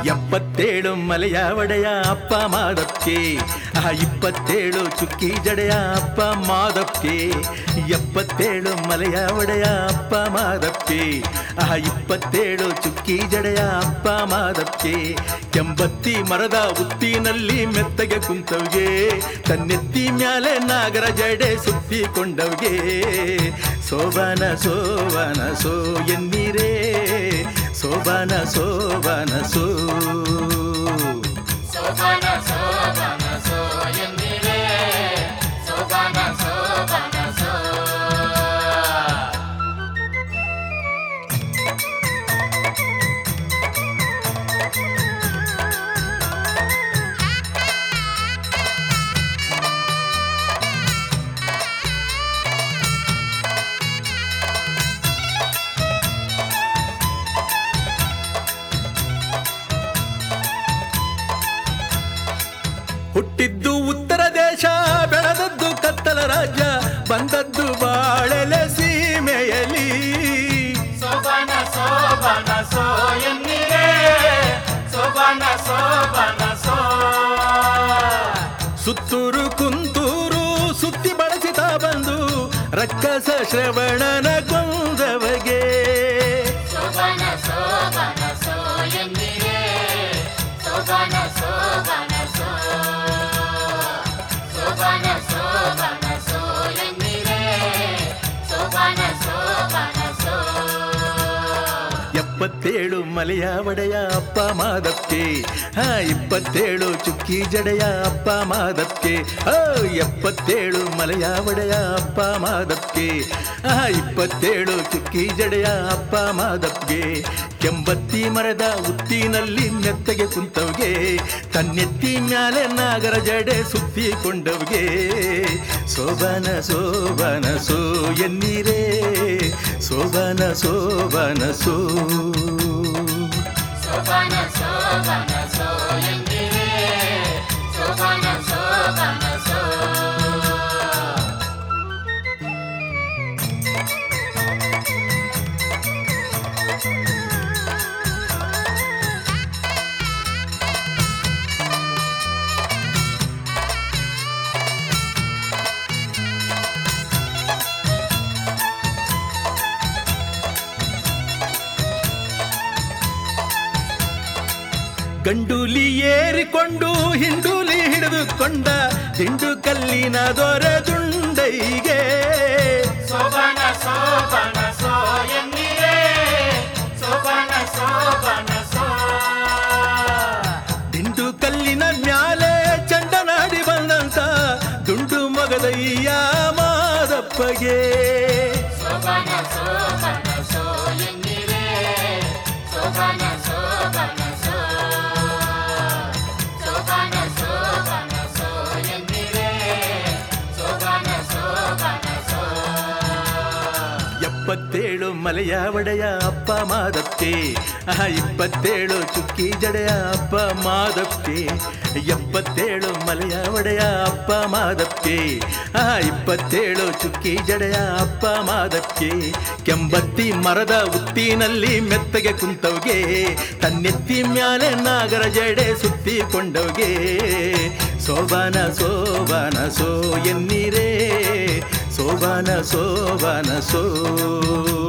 ಎಪ್ಪತ್ತೇಳು ಮಲೆಯ ಒಡೆಯ ಅಪ್ಪ ಮಾದಪ್ಕೆ ಆ ಇಪ್ಪತ್ತೇಳು ಚುಕ್ಕಿ ಜಡೆಯ ಅಪ್ಪ ಮಾದಪ್ಕೆ ಎಪ್ಪತ್ತೇಳು ಮಲೆಯ ಒಡೆಯ ಅಪ್ಪ ಮಾದಪ್ಕೆ ಆ ಇಪ್ಪತ್ತೇಳು ಚುಕ್ಕಿ ಜಡೆಯ ಅಪ್ಪ ಮಾದಪ್ಕೆ ಕೆಂಬತ್ತಿ ಮರದ ಉತ್ತಿನಲ್ಲಿ ಮೆತ್ತಗೆ ಕುಂತವ್ಗೆ ತನ್ನೆತ್ತಿ ಮ್ಯಾಲೆ ನಾಗರ ಜಡೆ ಸುತ್ತಿಕೊಂಡವ್ಗೆ ಸೋಬಾನ ಸೋಬಾನ ಸೋ ಎನ್ನೀರೇ ಸೋಬಾನ ಸೋಬಾನ ಸೋ ಸೋಬಾನ ಸೋಬಾನ ಸೋ ಎಂದಿರೆ ಸೋಬಾನ ಸೋಬಾನ ಸೋ ಹುಟ್ಟಿದ್ದು ಉತ್ತರ ದೇಶ ಬೆಳೆದದ್ದು ಕತ್ತಲ ರಾಜ್ಯ ಬಂದದ್ದು ಬಾಳೆಲೆ ಸೀಮೆಯಲಿ ಸೋಬಾನ ಸೋಬಾನ ಸೋ ಎಂದಿರೆ ಸೋಬಾನ ಸೋಬಾನ ಸೋ ಸುತ್ತೂರು ಕುಂತೂರು ಸುತ್ತಿ ಬಳಸಿತ ಬಂದು ರಕ್ಕಸ ಶ್ರವಣನ ಕೊಂದವಗೆ ಸೋಬಾನ ಸೋಬಾನ ಸೋ ಎಂದಿರೆ ಸೋಬಾನ ಸೋಬಾನ ಸೋ ಸೋಬಾನ ಸೋಬಾನ ಸೋ ಎಂದಿರೆ ಸೋಬಾನ ಸೋಬಾನ ಸೋ ಎಪ್ಪತ್ತೇಳು ಮಲೆಯ ಒಡೆಯ ಅಪ್ಪ ಮಾದಕ್ಕೆ ಹಾ ಇಪ್ಪತ್ತೇಳು ಚುಕ್ಕಿ ಜಡೆಯ ಅಪ್ಪ ಮಾದಕ್ಕೆ ಹೋ ಎಪ್ಪತ್ತೇಳು ಮಲೆಯ ಒಡೆಯ ಅಪ್ಪ ಮಾದಕ್ಕೆ ಹಾ ಇಪ್ಪತ್ತೇಳು ಚುಕ್ಕಿ ಜಡೆಯ ಅಪ್ಪ ಮಾದಪ್ಗೆ ಕೆಂಬತ್ತಿ ಮರದ ಉತ್ತಿನಲ್ಲಿ ಮೆತ್ತಗೆ ಕುಂತವ್ಗೆ ತನ್ನೆತ್ತಿ ಮ್ಯಾಲೆ ನಾಗರ ಜಡೆ ಸುತ್ತಿಕೊಂಡವ್ಗೆ ಸೋಬಾನ ಸೋಬಾನ ಸೋ ಎನ್ನೀರೇ ಸೋಬಾನ ಸೋಬಾನ ಸೋ ಸೋಬಾನ ಸೋಬಾನ ಸೋ ಎಂದಿರೆ ಸೋಬಾನ ಸೋಬಾನ ಸೋ ಗಂಡೂಲಿ ಏರಿಕೊಂಡು ಹಿಂಡೂಲಿ ಹಿಡಿದುಕೊಂಡ ದಿಂಡು ಕಲ್ಲಿನ ದೊರೆ ದುಂಡೈಗೆ ಸೋಬಾನ ಸೋಬಾನ ಸೋ ಎಂದಿರೆ ಸೋಬಾನ ಸೋಬಾನ ಸೋ ದಿಂಡು ಕಲ್ಲಿನ ಮ್ಯಾಲೆ ಚಂಡನಾಡಿ ಬಂದಂತ ದುಂಡು ಮಗದಯ್ಯ ಮಾದಪ್ಪಗೆ ಸೋಬಾನ ಸೋಬಾನ ಸೋ ಎಂದಿರೆ ಸೋಬಾನ ಸೋಬಾನ ಸೋ ಸೋಬಾನ ಸೋಬಾನ ಸೋ ಎಂದಿರೆ ಸೋಬಾನ ಸೋಬಾನ ಸೋ ಎಪ್ಪತ್ತೇಳು ಮಲೆಯ ಒಡೆಯ ಅಪ್ಪ ಮಾದಕ್ಕೆ ಆ ಇಪ್ಪತ್ತೇಳು ಚುಕ್ಕಿ ಜಡೆಯ ಅಪ್ಪ ಮಾದಕ್ಕೆ ಎಪ್ಪತ್ತೇಳು ಮಲೆಯ ಒಡೆಯ ಅಪ್ಪ ಮಾದಕ್ಕೆ ಆ ಇಪ್ಪತ್ತೇಳು ಚುಕ್ಕಿ ಜಡೆಯ ಅಪ್ಪ ಮಾದಕ್ಕೆ ಕೆಂಬತ್ತಿ ಮರದ ಉತ್ತಿನಲ್ಲಿ ಮೆತ್ತಗೆ ಕುಂತವ್ಗೆ ತನ್ನೆತ್ತಿ ಮ್ಯಾಲೆ ನಾಗರ ಜಡೆ ಸುತ್ತಿಕೊಂಡವ್ಗೆ ಸೋಬಾನ ಸೋಬಾನ ಸೋ ಎನ್ನೀರೇ ಸೋಬಾನ ಸೋಬಾನ ಸೋ